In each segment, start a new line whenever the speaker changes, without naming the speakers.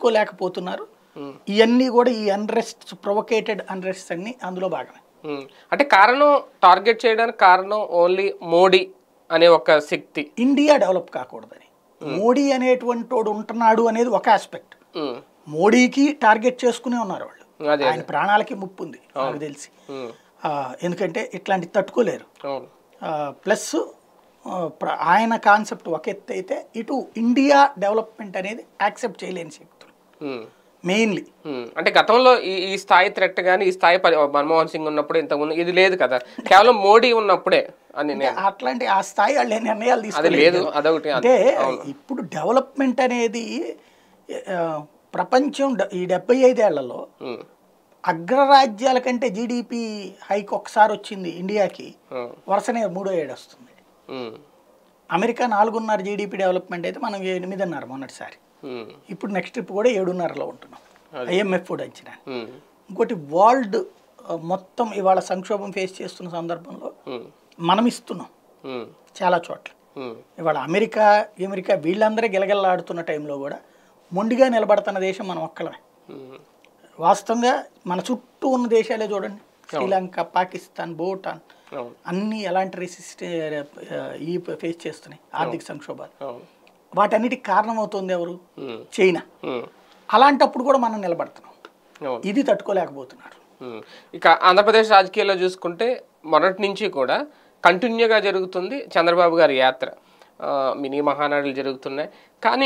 తట్టుకోలేకపోతున్నారు ఇవన్నీ కూడా ఈ అన్రెస్ట్ ప్రొవకేటెడ్ అన్రెస్ట్ అన్ని అందులో భాగమే
ఉమ్. అంటే కారణం టార్గెట్ చేయడానికి కారణం ఓన్లీ మోడీ అనే ఒక శక్తి
ఇండియా డెవలప్ కాకూడదని మోడీ అనేటువంటి వాడు ఉంటున్నాడు అనేది ఒక ఆస్పెక్ట్
ఉమ్.
మోడీకి టార్గెట్ చేసుకునే ఉన్నారు వాళ్ళు
అదే
ఆయన ప్రాణాలకి ముప్పు ఉంది నాకు తెలిసి
ఉమ్.
ఆ, ఎందుకంటే ఇట్లాంటి తట్టుకోలేరు
అవును
ప్లస్ ఆయన కాన్సెప్ట్ ఒక ఎత్తు అయితే ఇటు ఇండియా డెవలప్మెంట్ అనేది యాక్సెప్ట్ చేయలేని శక్తులు
ఉమ్.
మెయిన్లీ
ఉమ్. అంటే గతంలో ఈ ఈ స్థాయి థ్రెట్ కానీ ఈ స్థాయి పరి- మన్మోహన్ సింగ్ ఉన్నప్పుడు ఇంతకుముందు ఇది లేదు కదా కేవలం మోడీ ఉన్నప్పుడే అని నేను
అట్లాంటి ఆ స్థాయి వాళ్ళు ఏ నిర్ణయాలు
అది
తీసుకోలేదు
లేదు అదొకటి
అంటే ఇప్పుడు డెవలప్మెంట్ అనేది ఆ, ప్రపంచం డ- ఈ డెబ్బై ఐదేళ్లలో
ఉమ్.
అగ్రరాజ్యాల కంటే జీడిపి హైక్ ఒకసారి వచ్చింది ఇండియాకి
ఉమ్.
వరుసనే మూడో ఏడు వస్తుంది
ఉమ్.
అమెరికా నాలుగున్నర జీడిపి డెవలప్మెంట్ అయితే మనం ఎనిమిదిన్నర మొన్నటిసారి
ఉమ్.
ఇప్పుడు నెక్స్ట్ ట్రిప్ కూడా ఏడున్నరలో ఉంటున్నాం ఐఎంఎఫ్ కూడా అంచనా
ఉమ్.
ఇంకోటి వరల్డ్ ఆ, మొత్తం ఇవాళ సంక్షోభం ఫేస్ చేస్తున్న సందర్భంలో
ఉమ్.
మనం ఇస్తున్నాం
ఉమ్.
చాలా చోట్ల
ఉమ్.
ఇవాళ అమెరికా అమెరికా వీళ్ళందరూ గిలగిల్లాడుతున్న టైంలో కూడా మొండిగా నిలబడుతున్న దేశం మనం ఒక్కలమే
ఉమ్.
వాస్తవంగా మన చుట్టూ ఉన్న దేశాలే చూడండి శ్రీలంక పాకిస్తాన్ భూటాన్
అవును
అన్నీ ఎలాంటి రెసిస్టే ఈ ఫేస్ చేస్తున్నాయి ఆర్థిక సంక్షోభాలు
అవును
వాటన్నిటికి కారణమవుతుంది ఎవరు
ఉమ్.
చైనా
ఉమ్.
అలాంటప్పుడు కూడా మనం నిలబడుతున్నాం
అవును
ఇది తట్టుకోలేకపోతున్నారు
ఉమ్. ఇక ఆంధ్రప్రదేశ్ రాజకీయాల్లో చూసుకుంటే మొదటి నుంచి కూడా కంటిన్యూగా జరుగుతుంది చంద్రబాబు గారి యాత్ర ఆ, మినీ మహానాడులు జరుగుతున్నాయి కానీ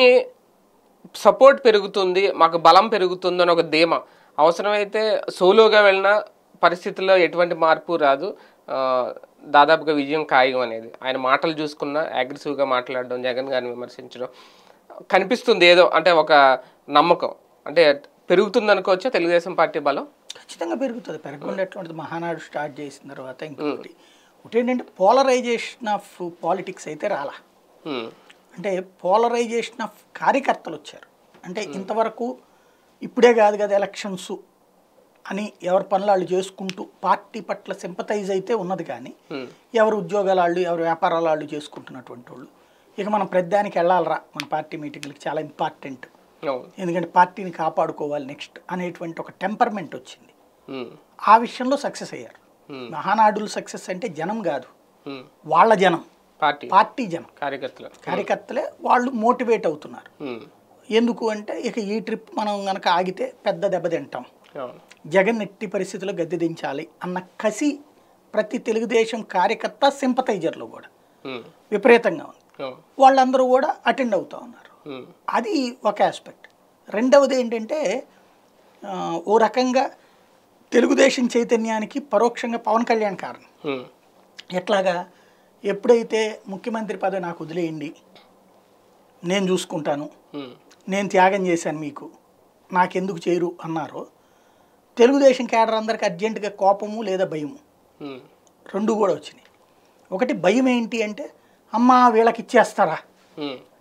సపోర్ట్ పెరుగుతుంది మాకు బలం పెరుగుతుంది అని ఒక ధీమా అవసరమైతే సోలోగా వెళ్ళిన పరిస్థితుల్లో ఎటువంటి మార్పు రాదు ఆ, దాదాపుగా విజయం ఖాయం అనేది ఆయన మాటలు చూసుకున్నా అగ్రెసివ్గా మాట్లాడడం జగన్ గారిని విమర్శించడం కనిపిస్తుంది ఏదో అంటే ఒక నమ్మకం అంటే పెరుగుతుంది అనుకోవచ్చా తెలుగుదేశం పార్టీ బలం
ఖచ్చితంగా పెరుగుతుంది పెరగకుండా ఎట్లాంటిది మహానాడు స్టార్ట్ చేసిన తర్వాత ఇంకొకటి ఒకటి ఏంటంటే పోలరైజేషన్ ఆఫ్ పాలిటిక్స్ అయితే రాలా
ఉమ్,
అంటే పోలరైజేషన్ ఆఫ్ కార్యకర్తలు వచ్చారు అంటే ఇంతవరకు ఇప్పుడే కాదు కదా ఎలక్షన్స్ అని ఎవరి పనులు వాళ్ళు చేసుకుంటూ పార్టీ పట్ల సింపతైజ్ అయితే ఉన్నది కానీ
ఉమ్,
ఎవరు ఉద్యోగాల వాళ్ళు ఎవరు వ్యాపారాల వాళ్ళు చేసుకుంటున్నటువంటి వాళ్ళు ఇక మనం ప్రతిదానికి వెళ్ళాలరా మన పార్టీ మీటింగ్లకి చాలా ఇంపార్టెంట్
అవును
ఎందుకంటే పార్టీని కాపాడుకోవాలి నెక్స్ట్ అనేటువంటి ఒక టెంపర్మెంట్ వచ్చింది
ఉమ్,
ఆ విషయంలో సక్సెస్ అయ్యారు
Hmm.
మహానాడులు సక్సెస్ అంటే జనం కాదు
ఉమ్,
వాళ్ళ జనం
పార్టీ
పార్టీ జనం
కార్యకర్తలు
కార్యకర్తలే వాళ్ళు మోటివేట్ అవుతున్నారు
ఉమ్,
ఎందుకు అంటే ఇక ఈ ట్రిప్ మనం గనక ఆగితే పెద్ద దెబ్బ తింటాం
అవును
జగన్ ఎట్టి పరిస్థితుల్లో గద్దె దించాలి అన్న కసి ప్రతి తెలుగుదేశం కార్యకర్త సింపతైజర్లో కూడా
ఉమ్,
విపరీతంగా ఉంది
అవును
వాళ్ళందరూ కూడా అటెండ్ అవుతూ ఉన్నారు
ఉమ్,
అది ఒక ఆస్పెక్ట్ రెండవది ఏంటంటే ఆ, ఓ రకంగా తెలుగుదేశం చైతన్యానికి పరోక్షంగా పవన్ కళ్యాణ్ కారణం
ఉమ్,
ఎట్లాగా ఎప్పుడైతే ముఖ్యమంత్రి పదవి నాకు వదిలేయండి నేను చూసుకుంటాను
ఉమ్,
నేను త్యాగం చేశాను మీకు నాకెందుకు చేయరు అన్నారో తెలుగుదేశం క్యాడర్ అందరికి అర్జెంటుగా కోపము లేదా భయము
ఉమ్,
రెండు కూడా వచ్చినాయి ఒకటి భయం ఏంటి అంటే అమ్మా వీళ్ళకి ఇచ్చేస్తారా
ఉమ్,